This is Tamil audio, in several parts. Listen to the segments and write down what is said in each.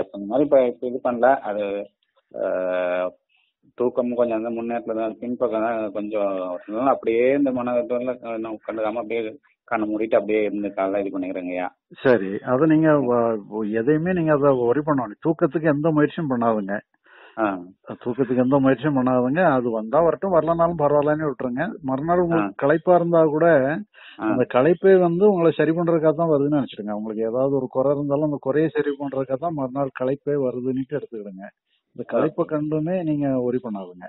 இந்த மாதிரி இப்ப இப்ப இது பண்ணல அது அஹ், தூக்கம் கொஞ்சம் அந்த முன்னேற்றத்துல தான் பின்பக்கம் தான் கொஞ்சம் அதனால அப்படியே இந்த மனதில் கண்டுக்காம அப்படியே கண்ணை மூடிட்டு அப்படியே இருந்து காலைல இது பண்ணிக்கிறேங்கய்யா சரி அதை நீங்க வ- எதையுமே நீங்க அதை ஒரி பண்ண வேண்டாம் தூக்கத்துக்கு எந்த முயற்சியும் பண்ணாதுங்க ஆ தூக்கத்துக்கு எந்த முயற்சியும் பண்ணாதுங்க அது வந்தா வரட்டும் வரலனாலும் பரவாயில்லன்னு விட்டுருங்க மறுநாள் உங்களுக்கு களைப்பா இருந்தா கூட ஆ. அந்த களைப்பே வந்து உங்களை சரி பண்றதுக்காக தான் வருதுன்னு நினைச்சிடுங்க உங்களுக்கு ஏதாவது ஒரு குறை இருந்தாலும் அந்த குறையை சரி பண்றதுக்காக தான் மறுநாள் களைப்பே வருதுன்னுட்டு எடுத்துக்கிடுங்க இந்த களைப்பை கண்டுமே நீங்க ஒரி பண்ணாதுங்க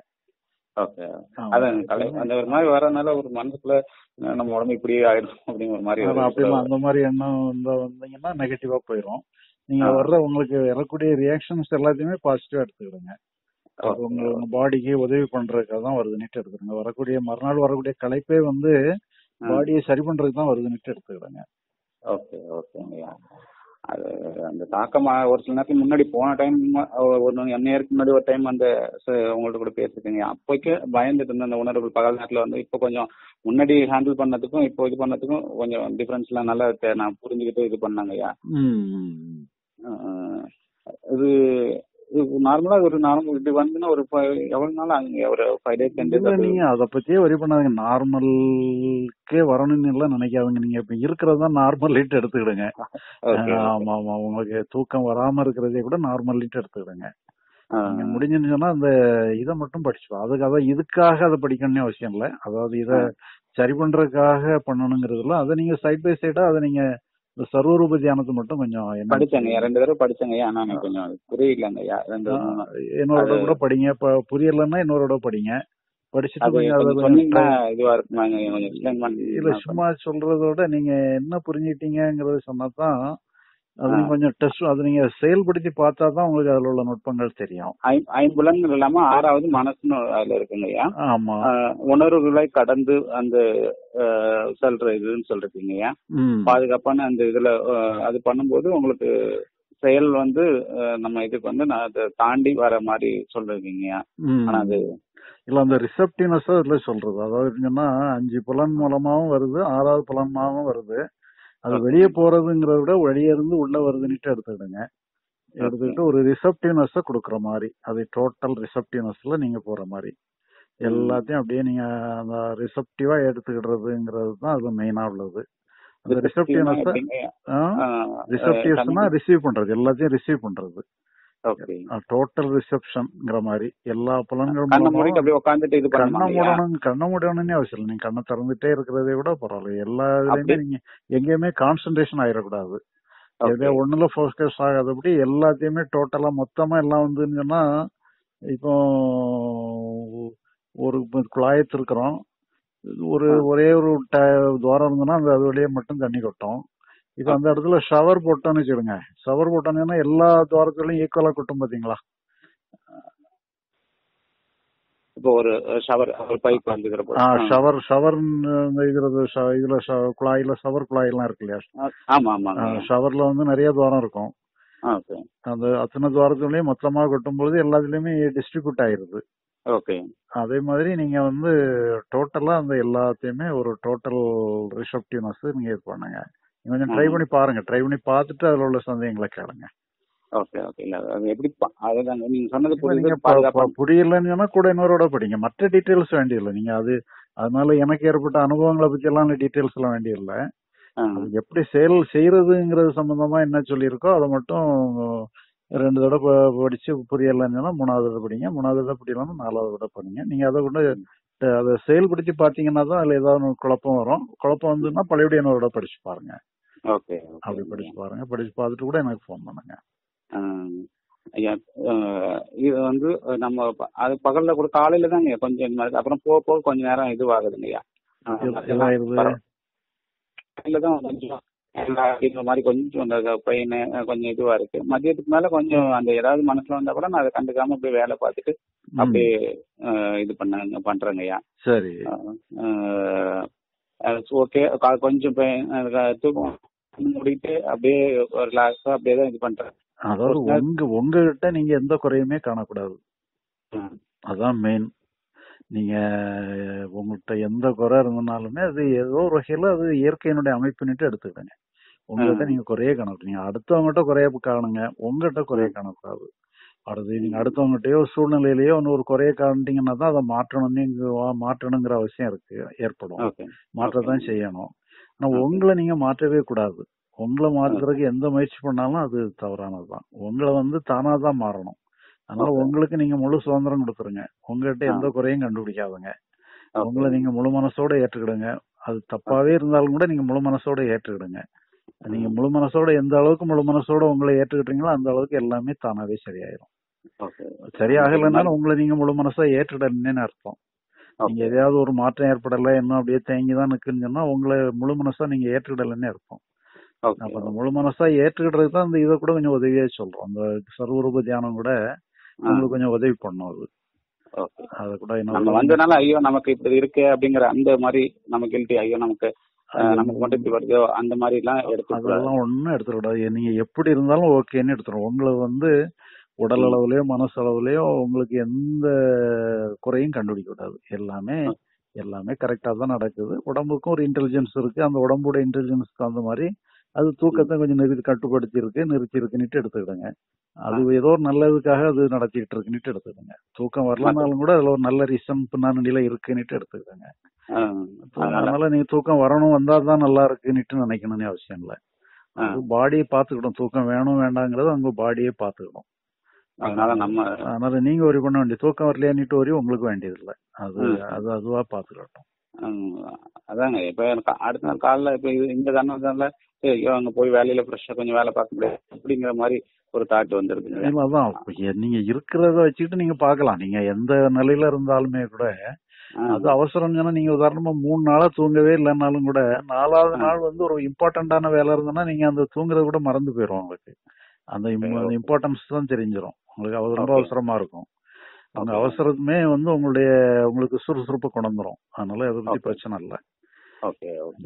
ஓகே ஆமா. அதான் கலை அந்த ஒரு மாதிரி வரதுனால ஒரு மனசுக்குள்ள அஹ், நம்ம உடம்பு இப்படியே ஆயிடும் அப்படிங்கிற ஒரு மாதிரி ஆனா ஒரு அப்படிலாம் அந்த மாதிரி எண்ணம் வந்தா வந்தீங்கன்னா நெகட்டிவா போயிடும் நீங்க ஆ. வர்ற உங்களுக்கு வரக்கூடிய ரியாக்ஷன்ஸ் எல்லாத்தையுமே பாசிட்டிவா எடுத்துக்கிடுங்க அது ஓகே. உங்க உங்க பாடிக்கு உதவி பண்றதுக்காக தான் வருதுன்னுட்டு எடுத்துக்கிடுங்க வரக்கூடிய மறுநாள் வரக்கூடிய களைப்பே வந்து ஆ. பாடியை சரி பண்றதுக்கு தான் வருதுன்னுட்டு எடுத்துக்கிடுங்க ஓகே ஓகேங்கய்யா அது அந்த தாக்கம் ஆ- ஒரு சில நேரத்துக்கு முன்னாடி போன டைம் ஒரு ஒன் இயருக்கு முன்னாடி ஒரு டைம் அந்த ச- உங்கள்ட்ட கூட பேசிருக்கீங்க அப்போக்கு பயந்துட்டு இருந்த அந்த உணர்வுகள் பகல் நேரத்துல வந்து இப்போ கொஞ்சம் முன்னாடி ஹேண்டில் பண்ணதுக்கும் இப்போ இது பண்ணதுக்கும் கொஞ்சம் டிஃபரன்ஸ்லாம் நல்லா தெ- நான் புரிஞ்சுக்கிட்டு இது பண்ணாங்கய்யா ம், ம், ம். அஹ் இது இது நார்மலா ஒரு நார்மல் இது வந்துன்னா ஒரு fi- எவ்வளவு நாள் ஆகுங்க ஒரு ஃபைவ் டேஸ் டென் இல்ல டேஸ் நீங்க அத பத்தியே வரி பண்ணாதீங்க நார்மலுக்கே வரணும்னு எல்லாம் நினைக்காதீங்க நீங்க இப்ப இருக்கிறதா நார்மல் லிட் எடுத்துக்கிடுங்க ஓகே ஆமா ஆமா உங்களுக்கு தூக்கம் வராம இருக்கிறதே கூட நார்மல் லிட் எடுத்துக்கிடுங்க நீங்க முடிஞ்சுன்னு சொன்னா அந்த இதை மட்டும் படிச்சுப்போம் அதுக்கு அதான் இதுக்காக அதை படிக்கணும்னு அவசியம் இல்ல அதாவது இத சரி பண்றதுக்காக பண்ணணுங்கிறதுல அதை நீங்க சைட் பை சைடா அதை நீங்க இந்த சர்வரூப தியானத்தை மட்டும் கொஞ்சம் என்ன படிச்சேங்கய்யா ரெண்டு தடவை படிச்சேங்கய்யா ஆனா எனக்கு கொஞ்சம் புரியலங்கய்யா ரெண்டு மூணு இன்னொரு கூட படிங்க இப்ப புரியலன்னா இன்னொரு படிங்க படிச்சுட்டு அது கொஞ்சம் அதை கொஞ்சம் கொஞ்சம் சொன்னீங்கன்னா இதுவா இருக்குமாங்க கொஞ்சம் எக்ஸ்பிளைன் இல்ல பண்ணி சும்மா சொல்றத விட நீங்க என்ன புரிஞ்சிட்டீங்கங்கறத சொன்னாதான் அது ஆ. நீங்க கொஞ்சம் டெஸ்ட் அது நீங்க செயல்படுத்தி பார்த்தா தான் உங்களுக்கு அதுல உள்ள நுட்பங்கள் தெரியும் ஐ- ஐம்புலன்கள் இல்லாம ஆறாவது மனசுன்னு அதுல இருக்குங்கய்யா ஆமா ஆஹ் உணர்வுகளை கடந்து அந்த ஆஹ் சொல்ற இதுன்னு சொல்றீங்கய்யா ம் பாதுகாப்பான அந்த இதுல ஆஹ் அது பண்ணும்போது உங்களுக்கு செயல் வந்து ஆஹ் நம்ம இதுக்கு வந்து நான் அதை தாண்டி வர மாதிரி சொல்றீங்கய்யா ம். ஆனா அது இல்ல அந்த ரிசப்டிவ்னஸ் இதுல சொல்றது அதாவது என்னன்னா அஞ்சு புலன் மூலமாவும் வருது ஆறாவது புலன்மாவும் வருது அது வெளியே போறதுங்கிறத விட வெளியே இருந்து உள்ள வருதுன்னுட்டு எடுத்துக்கிடுங்க எடுத்துக்கிட்டு ஒரு ரிசப்டிவ்னஸ் கொடுக்குற மாதிரி அது டோட்டல் ரிசப்டிவ்னஸ்ல நீங்க போற மாதிரி எல்லாத்தையும் அப்படியே நீங்க அந்த ரிசப்டிவா எடுத்துக்கிடுறதுங்கிறது தான் அது மெயினா உள்ளது அந்த ரிசப்டிவ்னஸ் எப்படிங்கய்யா? ஆஹ் ரிசப்டிவ்ஸ்னா ரிசீவ் பண்றது எல்லாத்தையும் ரிசீவ் பண்றது ஓகே டோட்டல் ரிசப்ஷன்ங்கிற மாதிரி எல்லா புலன்கள் கண்ணை மூலமாவும் மூடிட்டு அப்படியே உட்காந்துட்டு இது கண்ணை பண்ணணுங்கய்யா மூடணும் கண்ணை மூடணும்னே அவசியம் இல்லை நீங்க கண்ணை திறந்துட்டே இருக்கிறதே விட பரவாயில்ல எல்லா இதுலயுமே நீங்க எங்கேயுமே கான்சென்ட்ரேஷன் ஆயிடக்கூடாது எதோ ஒண்ணுல ஃபோக்கஸ் ஆகாதபடி எல்லாத்தையுமே டோட்டலா மொத்தமா எல்லாம் வந்துன்னு சொன்னா இப்போ ஒரு இப்ப குழாயத்து இருக்கிறோம் ஒரு ஒரே ஒரு ட- துவாரம் இருந்ததுன்னா அந்த அது வழியே மட்டும் தண்ணி கொட்டும் இப்ப அந்த இடத்துல ஷவர் போட்டோம்னு வச்சுடுங்க ஷவர் போட்டோம்னா எல்லா துவாரத்துலயும் ஈக்குவலா கொட்டும் பாத்தீங்களா இப்போ ஒரு ஷவர் ஒரு பைப் வந்துக்கிற போது. ஆ ஆ. ஷவர் ஷவர் இந்த இதுல ஷ- இதுல ஷ- குழாயில ஷவர் குழாயெல்லாம் இருக்கு இல்லையா ஆ, ஆமா ஆமாங்க ஷவர்ல வந்து நிறைய துவாரம் இருக்கும் ஓகே அந்த அத்தனை துவாரத்துலயும் மொத்தமா கொட்டும் பொழுது எல்லாத்துலயுமே டிஸ்ட்ரிபியூட் ஆயிருது ஓகே அதே மாதிரி நீங்க வந்து டோட்டலா அந்த எல்லாத்தையுமே ஒரு டோட்டல் ரிசப்டிவ்னஸ் நீங்க இது பண்ணுங்க நீங்க கொஞ்சம் ட்ரை பண்ணி பாருங்க ட்ரை பண்ணி பார்த்துட்டு அதுல உள்ள சந்தேகங்களை கேளுங்க ஓகே ஓகே இல்ல அது எப்படி ப- அதுதாங்க நீங்க சொன்னது இப்ப நீங்க புரியுது ப- பாதுகாப்பா ப- புரியலன்னு சொன்னா கூட இன்னொரோட படிங்க மற்ற டீட்டெயில்ஸ் வேண்டியதில்லை நீங்க அது அதனால எனக்கு ஏற்பட்ட அனுபவங்களை பத்தி எல்லாம் டீட்டெயில்ஸ் எல்லாம் வேண்டியதில்லை ஆ, அது எப்படி செயல் செய்யறதுங்கிறது சம்பந்தமா என்ன சொல்லியிருக்கோ அதை மட்டும் ரெண்டு தடவை ப- படிச்சு புரியலன்னு சொன்னா மூணாவது தடவை படிங்க மூணாவது தடவை புரியலன்னா நாலாவது தடவை படிங்க நீங்க அதை கொண்டு அஹ், அதை செயல்படுத்தி பாத்தீங்கன்னா தான் அதுல ஏதாவது ஒரு குழப்பம் வரும் குழப்பம் வந்துன்னா பழையபடியும் இன்னொரு தடவை படிச்சு பாருங்க ஓகே அப்படி ஓகே படிச்சு பாருங்க படிச்சு பார்த்துட்டு கூட எனக்கு ஃபோன் பண்ணுங்க ஆ, ஐயா ஆ, இது வந்து நம்ம ப- அது பகல்ல கூட காலையில தாங்க கொஞ்சம் இந்த மாதிரி அப்புறம் போக போக கொஞ்ச நேரம் இதுவாகுதுங்கய்யா ஆ, எது- மத்தியானம் எதாயிருது? பரவ- காலையில தான் கொஞ்சம் எல்லா இந்த மாதிரி கொஞ்சம் அந்த பெயின் கொஞ்சம் இதுவா இருக்கு மதியத்துக்கு மேல கொஞ்சம் அந்த ஏதாவது மனசுல வந்தா கூட நான் அதை கண்டுக்காம அப்படியே வேலை பார்த்துட்டு ம், அப்படியே ஆ, இது பண்ண பண்றேங்கய்யா சரி ஓகே கொஞ்சம் pain, அஹ் தூக்கம் மூடிட்டு அப்படியே ரிலாக்ஸா அப்படியே தான் இது பண்றேன் அதாவது ஒரு நாள் உங்க உங்ககிட்ட நீங்க எந்த குறையுமே காணக்கூடாது ம். அதான் மெயின் நீங்க உங்கள்கிட்ட எந்த குறை இருந்தனாலுமே அது ஏதோ ஒரு வகையில அது இயற்கையினுடைய அமைப்புன்னுட்டு எடுத்துக்கிடுங்க உங்ககிட்ட ஆ. நீங்க குறைய காணக்கூடாது நீங்க அடுத்தவங்ககிட்ட குறைய காணுங்க உங்ககிட்ட குறைய காணக்கூடாது அடுத்து நீங்க அடுத்தவங்ககிட்டயோ சூழ்நிலையிலயோ ஒன்று ஒரு குறைய காணிட்டீங்கன்னா தான் அதை மாற்றணும்னு மாற்றணுங்கிற அவசியம் இருக்கு ஏற்படும் ஓகே மாற்றத்தான் செய்யணும் ஆனா Okay. உங்களை நீங்க மாற்றவே கூடாது உங்களை மாற்றுறதுக்கு எந்த முயற்சி பண்ணாலும் அது தவறானதுதான் உங்களை வந்து தானா தான் மாறணும் அதனால Okay. உங்களுக்கு நீங்க முழு சுதந்திரம் கொடுத்துருங்க உங்ககிட்ட எந்த ஆ. குறையும் கண்டுபிடிக்காதுங்க ஓகே. உங்களை நீங்க முழு மனசோட ஏற்றுக்கிடுங்க அது தப்பாவே இருந்தாலும் கூட நீங்க முழு மனசோட ஏற்றுக்கிடுங்க நீங்க முழு மனசோட எந்த அளவுக்கு முழு மனசோட உங்களை ஏற்றுக்கிட்டீங்களோ அந்த அளவுக்கு எல்லாமே தானாவே சரியாயிரும் ஓகே சரியாகலைன்னாலும் உங்களை நீங்க முழு மனசா ஏற்றுடலன்னு அர்த்தம் நீங்க ஓகே எதையாவது ஒரு மாற்றம் ஏற்படல இன்னும் அப்படியே தேங்கி தான் நிக்குன்னு சொன்னா உங்களை முழு மனசா நீங்க ஏற்றுக்கிடலன்னு அர்த்தம் ஓகே அப்ப அந்த முழு மனசா ஏற்றுக்கிடுறதுக்கு தான் அந்த இதை கூட கொஞ்சம் உதவியா சொல்றோம் அந்த சர்வரூப தியானம் கூட ஆ. உங்களுக்கு கொஞ்சம் உதவி பண்ணும் அது ஓகே அதை கூட நம்ம என்ன வந்தனால ஐயோ நமக்கு இப்படி இருக்கு அப்படிங்கிற அந்த மாதிரி நம்ம கில்ட்டி ஐயோ நமக்கு அஹ், நமக்கு மட்டும் இப்படி வருதோ அந்த மாதிரி எல்லாம் எடுத்துக்கூடாது அதெல்லாம் ஒண்ணும் எடுத்துக்கூடாது நீங்க எப்படி இருந்தாலும் ஓகேன்னு எடுத்துரும் உங்களை வந்து உடல் அளவுலயோ மனசு அளவுலயோ உங்களுக்கு எந்த குறையும் கண்டுபிடிக்க கூடாது எல்லாமே எல்லாமே கரெக்டா தான் நடக்குது உடம்புக்கும் ஒரு இன்டெலிஜென்ஸ் இருக்கு அந்த உடம்போட இன்டெலிஜென்ஸ் தகுந்த மாதிரி அது தூக்கத்தை கொஞ்சம் நிறுத்தி கட்டுப்படுத்தி இருக்கு நிறுத்தி இருக்குன்னுட்டு எடுத்துக்கிடுங்க அது ஏதோ ஒரு நல்லதுக்காக அது நடத்திட்டு இருக்குன்னுட்டு எடுத்துக்கிடுங்க தூக்கம் வரலனாலும் கூட அதுல ஒரு நல்ல ரீசன் பின்னாடியில இருக்குன்னுட்டு எடுத்துக்கிடுங்க அஹ், அதனால அதனால நீங்க தூக்கம் வரணும் வந்தா தான் நல்லா இருக்குன்னுட்டு நினைக்கணும்னு அவசியம் இல்லை ஆ. அது பாடியை பாத்துக்கிடும் தூக்கம் வேணும் வேண்டாங்கிறது உங்க பாடியே பாத்துக்கிடும் அதனால நம்ம அதனால நீங்க ஒரு பண்ண வேண்டிய தூக்கம் வரலையானிட்டு வரையும் உங்களுக்கு வேண்டியது இல்லை அது ம். அது அதுவா பாத்துக்கிட்டோம் ஹம், அதாங்க இப்ப எனக்கு அடுத்த நாள் காலைல இப்ப இது இந்த தானே சரி ஐயோ அங்க போய் வேலையில ஃப்ரெஷ்ஷா கொஞ்சம் வேலை பார்க்க முடியாது அப்படிங்கிற மாதிரி ஒரு தாட் வந்துருக்குங்க இல்ல அதான் இப்ப எ- நீங்க இருக்கிறத வச்சுக்கிட்டு நீங்க பார்க்கலாம் நீங்க எந்த நிலையில இருந்தாலுமே கூட ஆ. அது அவசரம் சொன்னா நீங்க உதாரணமா மூணு நாளா தூங்கவே இல்லைன்னாலும் கூட நாலாவது ஆ. நாள் வந்து ஒரு இம்பார்ட்டன்டான வேலை இருந்ததுன்னா நீங்க அந்த தூங்குறது கூட மறந்து போயிரும் உங்களுக்கு அந்த சரி, இம்பார்ட்டன்ஸ் தான் தெரிஞ்சிரும் உங்களுக்கு அது ரொம்ப Okay. அவசரமா இருக்கும் அந்த Okay. அவசரமே வந்து உங்களுடைய உங்களுக்கு சுறுசுறுப்பை கொண்டுரும் அதனால அதை பத்தி Okay. பிரச்சனை இல்லை ஓகே ஓகே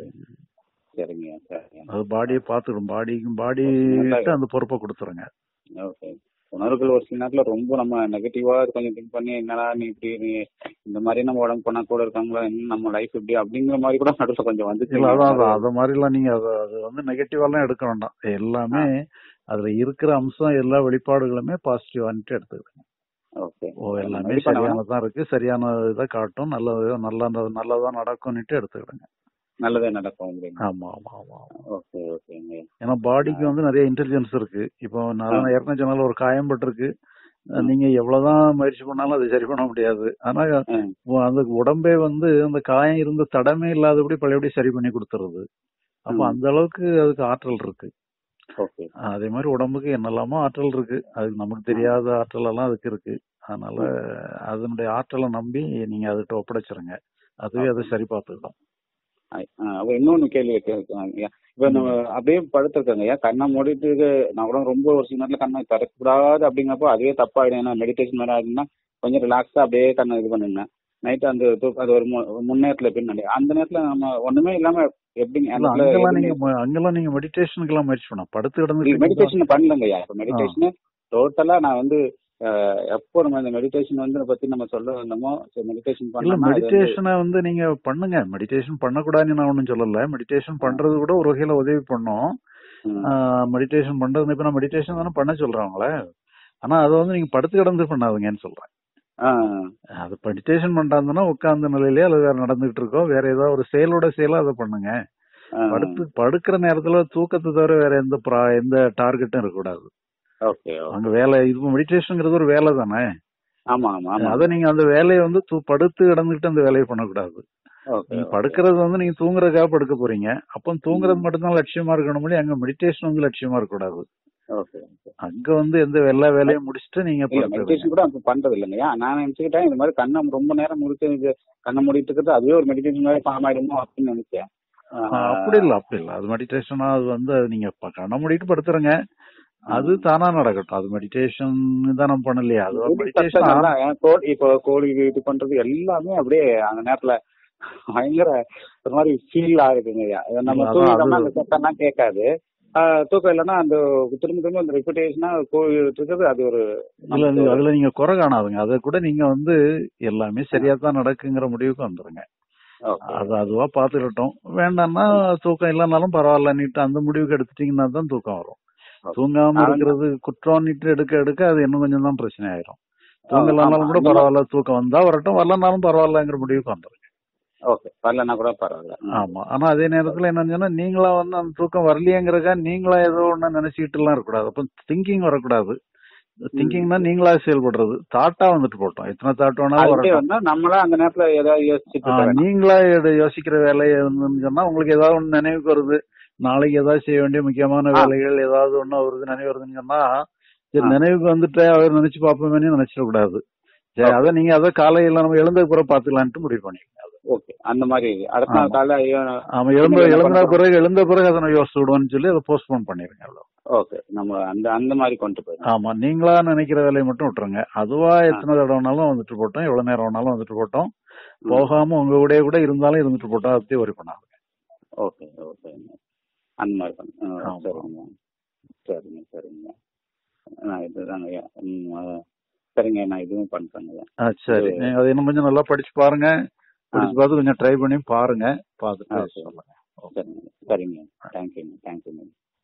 சரிங்க சரிங்க அது பாடியை பாத்துக்கிடும் பாடிக்கும் பாடி நல்லா- அந்த பொறுப்பை கொடுத்துருங்க ஓகே உணர்வுகள் ஒரு சில நேரத்துல ரொம்ப நம்ம நெகட்டிவா கொஞ்சம் திங்க் பண்ணி என்னடா நீ இப்படி நீ இந்த மாதிரி நம்ம உடம்பு பண்ணா கூட இருக்காங்களா இன்னும் நம்ம லைஃப் இப்படி அப்படிங்கிற மாதிரி கூட நடுவில் கொஞ்சம் வந்துச்சு இல்ல அதான் அதான் அது மாதிரி எல்லாம் நீங்க அது அது வந்து நெகட்டிவாலாம் எடுக்க வேண்டாம் எல்லாமே அதுல இருக்கிற அம்சம் எல்லா வெளிப்பாடுகளுமே பாசிட்டிவான்ட்டு எடுத்துக்கிடுங்க ஓகே ஓ எல்லாமே சரியானதான் இருக்கு சரியான இதை காட்டும் நல்லது நல்ல நல்லதா நடக்கும்னுட்டு எடுத்துக்கிடுங்க நல்லதே நடக்கும் அப்படின்னு ஆமா ஆமா ஆமா ஆமா. ஓகே ஓகேங்க ஏன்னா பாடிக்கு வந்து நிறைய இன்டெலிஜென்ஸ் இருக்கு இப்போ நான் ஏற்கனவே சொன்னால ஒரு காயம் பட்டிருக்கு நீங்க எவ்வளவுதான் முயற்சி பண்ணாலும் அதை சரி பண்ண முடியாது ஆனா ம். அந்த உடம்பே வந்து அந்த காயம் இருந்த தடமே இல்லாதபடி பழையபடி சரி பண்ணி கொடுத்துருது அப்ப ம். அந்த அளவுக்கு அதுக்கு ஆற்றல் இருக்கு ஓகே அதே மாதிரி உடம்புக்கு என்னெல்லாமோ ஆற்றல் இருக்கு அதுக்கு நமக்கு தெரியாத ஆற்றல் எல்லாம் அதுக்கு இருக்கு அதனால அதனுடைய ஆற்றலை நம்பி நீங்க அதுகிட்ட ஒப்படைச்சிருங்க அதுவே அதை சரி பார்த்துக்கிடும் ஐ- ஆ, அப்ப இன்னொன்னு கேள்வி கேட்கறாங்க இப்ப நம்ம அப்படியே படுத்திருக்காங்க ஐயா கண்ணை மூடிட்டு நான் கூட ரொம்ப ஒரு சில நேரத்துல கண்ணை திறக்கக்கூடாது அப்படிங்கிறப்போ அதுவே தப்பாயிடும் ஏன்னா மெடிடேஷன் மாதிரி ஆகுதுன்னா கொஞ்சம் ரிலாக்ஸா அப்படியே கண்ணை இது பண்ணுங்க நைட் அந்த தூக்கம் அது ஒரு மு- முன்னேரத்துல பின்னாடி அந்த நேரத்துல நம்ம ஒண்ணுமே இல்லாம எப்படி இல்ல, அங்கெல்லாம் நீங்க ம- அங்கெல்லாம் நீங்க மெடிடேஷனுக்கு எல்லாம் முயற்சி பண்ணலாம் படுத்து கிடந்து மெடிடேஷன் பண்ணலங்க ஐயா இப்ப மெடிடேஷன் டோட்டலா நான் வந்து அஹ், எப்போ நம்ம இந்த மெடிடேஷன் வந்து இதை பத்தி நம்ம சொல்ல வந்தோமோ மெடிடேஷன் இல்ல பண்ணோம்னா அது வந்து- மெடிடேஷனை வந்து நீங்க பண்ணுங்க மெடிடேஷன் பண்ணக்கூடாதுன்னு நான் ஒண்ணும் சொல்லல மெடிடேஷன் பண்றது கூட ஒரு வகையில உதவி பண்ணும் ம். மெடிடேஷன் பண்றது இப்ப நான் மெடிடேஷன் தானே பண்ண சொல்றாங்களே ஆனா அதை வந்து நீங்க படுத்து கிடந்து பண்ணாதுங்கன்னு சொல்றேன் ஆ, அது மெடிடேஷன் பண்றாங்கன்னா உட்கார்ந்த நிலையிலே அல்லது வேற நடந்துகிட்டு இருக்கோ வேற ஏதாவது ஒரு செயலோட செயலா அதை பண்ணுங்க ஆ. படுத்து படுக்கிற நேரத்துல தூக்கத்தை தவிர வேற எந்த ப்ரா- எந்த டார்கெட்டும் இருக்கக்கூடாது ஓகே ஓகே. அங்க வேலை இது மெடிடேஷன்ங்கிறது ஒரு வேலை தானே ஆமா ஆமா ஆமா அதை நீங்க அந்த வேலையை வந்து தூ- படுத்து கிடந்துகிட்டு அந்த வேலையை பண்ணக்கூடாது ஓகே நீங்க படுக்கிறது வந்து நீங்க தூங்குறதுக்காக படுக்க போறீங்க அப்போ தூங்குறது மட்டும்தான் லட்சியமா இருக்கணும் முடியும் அங்க மெடிடேஷன் வந்து லட்சியமா இருக்கக்கூடாது ஓகே அங்க வந்து எந்த எல்லா வேலையும் முடிச்சுட்டு நீங்க இல்ல படுத்துருங்க மெடிடேஷன் கூட அப்ப பண்றது இல்லைங்கய்யா நான் நினைச்சுக்கிட்டேன் இந்த மாதிரி கண்ணை ரொம்ப நேரம் முடிச்சு இது கண்ணை மூடிட்டு இருக்கிறது அதுவே ஒரு மெடிடேஷன் மாதிரி ஃபார்ம் ஆயிடுமோ அப்படின்னு நினைச்சேன் ஆ, அப்படி இல்ல அப்படி இல்ல அது மெடிடேஷனா அது வந்து அது நீங்க ப- கண்ணை மூடிட்டு படுத்துருங்க அது தானா நடக்கட்டும் அது மெடிடேஷன் தான் நம்ம பண்ணலையா அது ஒரு இது மெடிடேஷன் சத்தம் நல்லா, ஏன் கோ- இப்போ கோழி இது பண்றது எல்லாமே அப்படியே அந்த நேரத்துல பயங்கர ஒரு மாதிரி ஃபீல் ஆகுதுங்கய்யா இது நம்ம அதான் தூங்கிட்டோம்னா அது- அந்த சத்தம்லாம் கேட்காது ஆஹ் தூக்கம் இல்லைன்னா அந்த திரும்ப திரும்ப அந்த ரெப்புடேஷனா கோழி இருக்கிறது அது ஒரு இல்ல நீ- அதுல நீங்க குறை காணாதுங்க அதை கூட நீங்க வந்து எல்லாமே சரியா தான் நடக்குங்கிற முடிவுக்கு வந்துருங்க ஓகே அது அதுவா பாத்துக்கிட்டோம் வேண்டாம்னா தூக்கம் இல்லைனாலும் பரவாயில்லன்னுட்டு அந்த முடிவுக்கு எடுத்துட்டீங்கன்னா தான் தூக்கம் வரும் தூங்காம நான் இருக்கிறது குற்றம்னுட்டு எடுக்க எடுக்க அது இன்னும் கொஞ்சம் தான் பிரச்சனை ஆயிரும் ஆமா, தூங்கலனாலும் கூட அந்த மாதிரி- பரவாயில்ல தூக்கம் வந்தா வரட்டும் வரலனாலும் பரவாயில்லங்கிற முடிவுக்கு வந்துரும் ஓகே வரலன்னா கூட பரவாயில்ல ம். ஆமா ஆனா அதே நேரத்துல என்னன்னா நீங்களா வந்து அந்த தூக்கம் வரலையேங்கிறக்கா நீங்களா ஏதோ ஒண்ணு நினைச்சுக்கிட்டு எல்லாம் இருக்கக்கூடாது அப்ப திங்கிங் வரக்கூடாது திங்கிங்னா நீங்களா செயல்படுறது தாட்டா வந்துட்டு போட்டோம் எத்தனை தாட் வேணாலும் அதுவே வரட்டும் வந்தா நம்மளா அந்த நேரத்துல ஏதாவது யோசிச்சுட்டு ஆ, இருக்க வேணாம். நீங்களா எத யோசிக்கிற வேலை இருந்துன்னு சொன்னா உங்களுக்கு ஏதாவது ஒண்ணு நினைவுக்கு வருது நாளைக்கு ஏதாவது செய்ய வேண்டிய முக்கியமான ஆ. வேலைகள் ஏதாவது ஒண்ணு வருது நினைவு வருதுன்னு சொன்னா சரி ஆ. நினைவுக்கு வந்துட்டு அவர் நினைச்சு பார்ப்போமே நினைச்சிட கூடாது சரி Okay. அதை நீங்க அதை காலையில நம்ம எழுந்த பிறகு பாத்துக்கலான்ட்டு முடிவு பண்ணிக்கோங்க ஓகே அந்த மாதிரி அடுத்த நாள் ஆமா. காலையில ஐயோ ஆமா எழுந்த இன்னைக்கு என்ன எழுந்த பண்றோம்? பிறகு எழுந்த பிறகு அதை நான் யோசிச்சு விடுவோம்னு சொல்லி அதை போஸ்ட்போன் பண்ணிருங்க அவ்வளவு ஓகே நம்ம அந்த அந்த மாதிரி கொண்டு போயிடும் ஆமா நீங்களா நினைக்கிற வேலையை மட்டும் விட்டுருங்க அதுவா எத்தனை தடவை வேணாலும் வந்துட்டு போட்டோம் எவ்வளவு நேரம் வேணாலும் வந்துட்டு போட்டோம் போகாம உங்க கூடயே கூட இருந்தாலும் இருந்துட்டு போட்டோம் அதை பத்தி worry பண்ணாங்க ஓகே ஓகேங்க அந்த மாதிரி பண்ணு ஆ, ஆமா. சரிங்க சரிங்க சரிங்க நான் இதுதாங்க ஐயா. ம், ஆ, சரிங்க நான் இதுவும் பண்றேங்க ஆ, சரி இது- நீங்க அதை இன்னும் கொஞ்சம் நல்லா படிச்சு பாருங்க படிச்சு பார்த்து கொஞ்சம் ட்ரை பண்ணி பாருங்க பார்த்துட்டு ஓகே. சொல்லுங்க சரிங்க சரிங்க தேங்க்யூங்க தேங்க்யூங்க